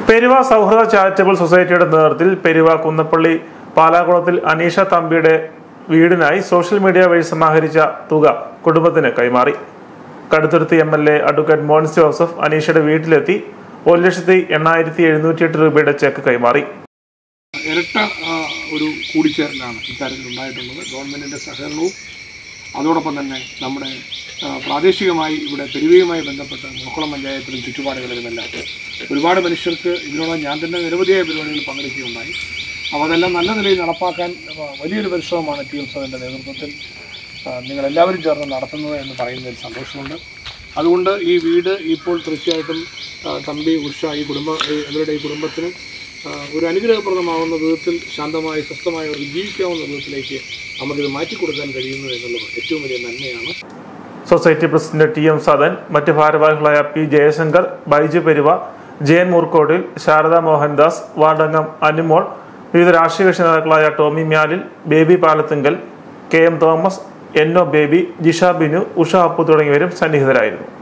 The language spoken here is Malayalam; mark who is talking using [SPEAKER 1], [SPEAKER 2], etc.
[SPEAKER 1] പെരുവ സൗഹൃദ ചാരിറ്റബിൾ സൊസൈറ്റിയുടെ നേതൃത്വത്തിൽ പെരുവ കുന്നപ്പള്ളി പാലാകുളത്തിൽ അനീഷ തമ്പിയുടെ വീടിനായി സോഷ്യൽ മീഡിയ വഴി സമാഹരിച്ച തുക കുടുംബത്തിന് കൈമാറി Kaduthuruthy M L A advocate Mons Joseph അനീഷയുടെ വീട്ടിലെത്തി ഒരു ലക്ഷത്തി എണ്ണായിരത്തി എഴുന്നൂറ്റി എട്ട് രൂപയുടെ ചെക്ക് കൈമാറി
[SPEAKER 2] ഇരട്ട ആ, ഒരു കൂടിച്ചേരലാണ് ഇക്കാര്യത്തിൽ ഉണ്ടായിട്ടുള്ളത് ഗവൺമെൻറ്റിൻ്റെ സഹകരണവും അതോടൊപ്പം തന്നെ നമ്മുടെ ആ, പ്രാദേശികമായി ഇവിടെ പെരുവയുമായി ബന്ധപ്പെട്ട മുക്കുളം പഞ്ചായത്തിലും ചുറ്റുപാടുകളിലുമെല്ലാം ഒരുപാട് മനുഷ്യർക്ക് ഇതിനോട് ഞാൻ തന്നെ നിരവധിയായ പരിപാടികളിൽ പങ്കെടുക്കുകയുണ്ടായി അപ്പോൾ അതെല്ലാം നല്ല നിലയിൽ നടപ്പാക്കാൻ ആ, വലിയൊരു പരിശ്രമമാണ് ടി എം സദൻ്റെ നേതൃത്വത്തിൽ ആ, നിങ്ങളെല്ലാവരും ചേർന്ന് നടത്തുന്നത് എന്ന് പറയുന്നതിൽ സന്തോഷമുണ്ട് അതുകൊണ്ട് ഈ വീട് ഇപ്പോൾ തീർച്ചയായിട്ടും ആ, തമ്പി ഉഷ ഈ കുടുംബ ഈ- ഇവരുടെ ഈ കുടുംബത്തിന് ആ, ഒരു അനുഗ്രഹപ്രദമാവുന്ന വിധത്തിൽ ശാന്തമായി സ്വസ്ഥമായി അവർക്ക് ജീവിക്കാവുന്ന വിധത്തിലേക്ക് നമുക്കിത് മാറ്റിക്കൊടുക്കാൻ കഴിയുന്നു എന്നുള്ളത് ഏറ്റവും വലിയ നന്മയാണ്
[SPEAKER 1] society president T M Sadan മറ്റ് ഭാരവാഹികളായ പി ജയശങ്കർ ബൈജു പെരുവ ജയൻ മൂർക്കോടിൽ ശാരദ മോഹൻദാസ് വാർഡംഗം അനുമോൾ വിവിധ രാഷ്ട്രീയ കക്ഷി നേതാക്കളായ Tomy Myalil Baby Palathunkal K M Thomas N O Baby Jisha Binu Usha Appu തുടങ്ങിയവരും സന്നിഹിതരായിരുന്നു